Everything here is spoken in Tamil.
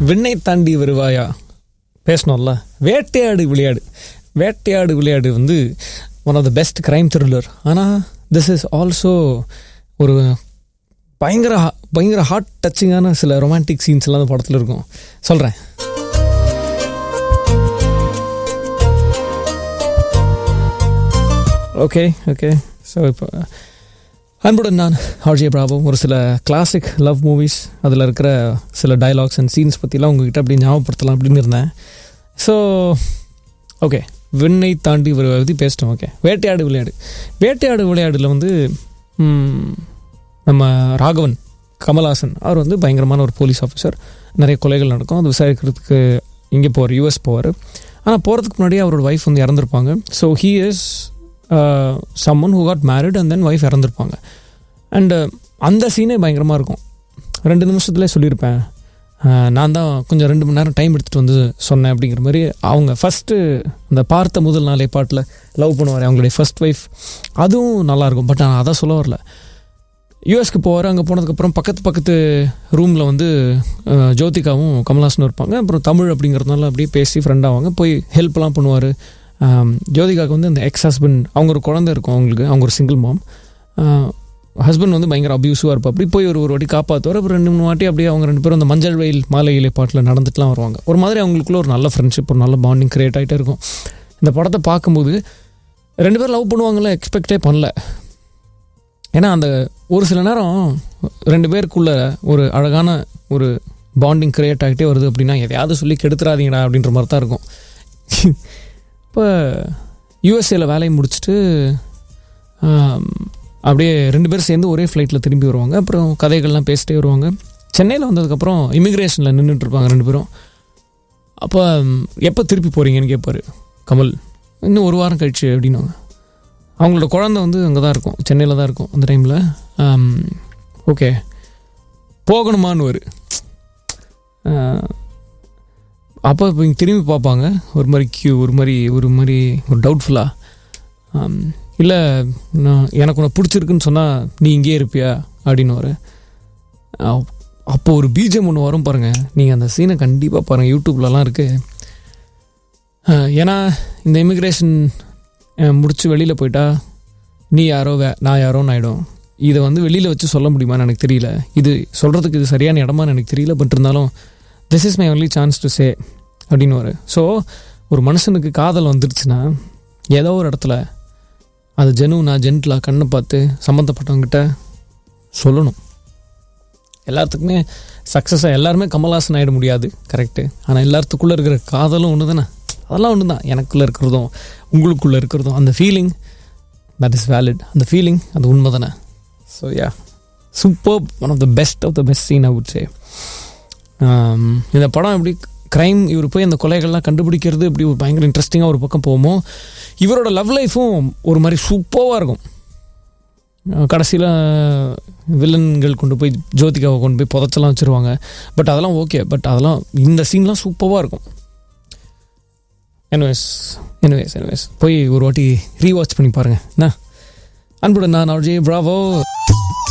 விண்ணை தாண்டி வருவாயா பேசணும்ல வேட்டையாடு விளையாடு வேட்டையாடு விளையாடு வந்து one of the best crime thriller ஆனால் திஸ் இஸ் ஆல்சோ ஒரு பயங்கர ha- பயங்கர ஹார்ட் டச்சிங்கான சில ரொமான்டிக் சீன்ஸ் எல்லாம் அந்த படத்தில் இருக்கும் சொல்கிறேன் ஓகே ஓகே ஸோ இப்போ அன்புடன் நான் ஆர்ஜே பிராபு ஒரு சில கிளாசிக் லவ் மூவிஸ் அதில் இருக்கிற சில டயலாக்ஸ் அண்ட் சீன்ஸ் பற்றிலாம் உங்ககிட்ட அப்படி ஞாபகப்படுத்தலாம் அப்படின்னு இருந்தேன் ஸோ ஓகே விண்ணை தாண்டி ஒரு பற்றி பேசிட்டோம் ஓகே வேட்டையாடு விளையாடு வேட்டையாடு விளையாடுல வந்து ம், நம்ம ராகவன் கமல்ஹாசன் அவர் வந்து பயங்கரமான ஒரு போலீஸ் ஆஃபீஸர் நிறைய கொலைகள் நடக்கும் அது விசாரிக்கிறதுக்கு இங்கே போவார் யூஎஸ் போவார் ஆனால் போகிறதுக்கு முன்னாடியே அவரோட ஒய்ஃப் வந்து இறந்துருப்பாங்க so he is someone who got married and then wife இறந்துருப்பாங்க அண்டு அந்த சீனே பயங்கரமாக இருக்கும் ரெண்டு நிமிஷத்துலேயே சொல்லியிருப்பேன் அஹ், நான் தான் கொஞ்சம் ரெண்டு மணி நேரம் டைம் எடுத்துகிட்டு வந்து சொன்னேன் அப்படிங்கிற மாதிரி அவங்க ஃபஸ்ட்டு அந்த பார்த்த முதல் நாளே பாட்டில் லவ் பண்ணுவார் அவங்களுடைய ஃபர்ஸ்ட் ஒய்ஃப் அதுவும் நல்லாயிருக்கும் பட் நான் அதான் சொல்ல வரல யூஎஸ்க்கு போவார் அங்கே போனதுக்கப்புறம் பக்கத்து பக்கத்து ரூமில் வந்து அஹ், ஜோதிகாவும் கமல்ஹாசனும் இருப்பாங்க அப்புறம் தமிழ் அப்படிங்கிறதுனால அப்படியே பேசி ஃப்ரெண்ட் ஆவாங்க போய் ஹெல்ப்லாம் பண்ணுவார் ஜோதிகாவுக்கு வந்து அந்த எக்ஸ் ஹஸ்பண்ட் அவங்க ஒரு குழந்தை இருக்கும் அவங்களுக்கு அவங்க ஒரு சிங்கிள் மாம் ஹஸ்பண்ட் வந்து பயங்கர அபியூசிவாக இருப்பா அப்படி போய் ஒரு ஒரு வாட்டி காப்பாற்றுவார் அப்புறம் ரெண்டு மூணு வாட்டி அப்படியே அவங்க ரெண்டு பேரும் அந்த மஞ்சள் வெயில் மாலை இலை பாட்டில் நடந்துட்டுலாம் வருவாங்க ஒரு மாதிரி அவங்களுக்குள்ள ஒரு நல்ல ஃப்ரெண்ட்ஷிப் ஒரு நல்ல பாண்டிங் கிரியேட் ஆகிட்டே இருக்கும் இந்த படத்தை பார்க்கும்போது ரெண்டு பேரும் லவ் பண்ணுவாங்களே எக்ஸ்பெக்டே பண்ணல ஏன்னா அந்த ஒரு சில நேரம் ரெண்டு பேருக்குள்ள ஒரு அழகான ஒரு பாண்டிங் கிரியேட் ஆகிட்டே வருது அப்படின்னா எதையாவது சொல்லி கெடுத்துறாதீங்கடா அப்படின்ற மாதிரி தான் இருக்கும் இப்போ யூஎஸ்ஏல வேலையை முடிச்சுட்டு ஆம், அப்படியே ரெண்டு பேரும் சேர்ந்து ஒரே ஃப்ளைட்டில் திரும்பி வருவாங்க அப்புறம் கதைகள்லாம் பேசிட்டே வருவாங்க சென்னையில் வந்ததுக்கப்புறம் இமிக்ரேஷனில் நின்றுட்டு இருப்பாங்க ரெண்டு பேரும் அப்போ எப்போ திருப்பி போகிறீங்கன்னு கேட்பாரு கமல் இன்னும் ஒரு வாரம் கழிச்சு அப்படின்னுவாங்க அவங்களோட குழந்தை வந்து அங்கே தான் இருக்கும் சென்னையில் தான் இருக்கும் அந்த டைமில் ஓகே போகணுமான்னு ஒரு அப்போ இப்போ இங்கே திரும்பி பார்ப்பாங்க ஒரு மாதிரி கியூ ஒரு மாதிரி ஒரு மாதிரி ஒரு டவுட்ஃபுல்லாக இல்லை நான் எனக்கு உன்னை பிடிச்சிருக்குன்னு சொன்னால் நீ இங்கேயே இருப்பியா அப்படின்னு வர அப்போ ஒரு பீஜம் ஒன்று வரும் பாருங்கள் நீங்கள் அந்த சீனை கண்டிப்பாக பாருங்கள் யூடியூப்லலாம் இருக்குது ஏன்னா இந்த இமிக்ரேஷன் முடிச்சு வெளியில் போயிட்டா நீ யாரோ வே நான் யாரோன்னு ஆகிடும் இதை வந்து வெளியில் வச்சு சொல்ல முடியுமான்னு எனக்கு தெரியல இது சொல்கிறதுக்கு இது சரியான இடமான்னு எனக்கு தெரியல பட் இருந்தாலும் this is my only chance to say அப்படின்னு வரு ஸோ ஒரு மனுஷனுக்கு காதல் வந்துடுச்சுன்னா ஏதோ ஒரு இடத்துல அது ஜெனுவனா ஜென்டிலாக கண்ணை பார்த்து சம்மந்தப்பட்டவங்ககிட்ட சொல்லணும் எல்லாத்துக்குமே சக்ஸஸாக எல்லாருமே கமல்ஹாசன் ஆகிட முடியாது கரெக்டு ஆனால் எல்லாத்துக்குள்ளே இருக்கிற காதலும் ஒன்று தானே அதெல்லாம் ஒன்று தான் எனக்குள்ளே இருக்கிறதும் உங்களுக்குள்ளே இருக்கிறதும் அந்த ஃபீலிங் தட் இஸ் வேலிட் அந்த ஃபீலிங் அது உண்மை தானே so yeah super one of the best of the best scene I would say இந்த படம் எப்படி க்ரைம் இவர் போய் அந்த கொலைகள்லாம் கண்டுபிடிக்கிறது இப்படி ஒரு பயங்கர இன்ட்ரெஸ்டிங்காக ஒரு பக்கம் போகுமோ இவரோட லவ் லைஃப்பும் ஒரு மாதிரி சூப்பராக இருக்கும் கடைசியில் வில்லன்கள் கொண்டு போய் ஜோதிகாவை கொண்டு போய் புதைச்செல்லாம் வச்சுருவாங்க பட் அதெல்லாம் ஓகே பட் அதெல்லாம் இந்த சீன்லாம் சூப்பராக இருக்கும் என்வேஸ் என்வேஸ் என்வேஸ் போய் ஒரு வாட்டி ரீவாட்ச் பண்ணி பாருங்கள் என்ன அன்புடன் நான் அஜய் பிராவோ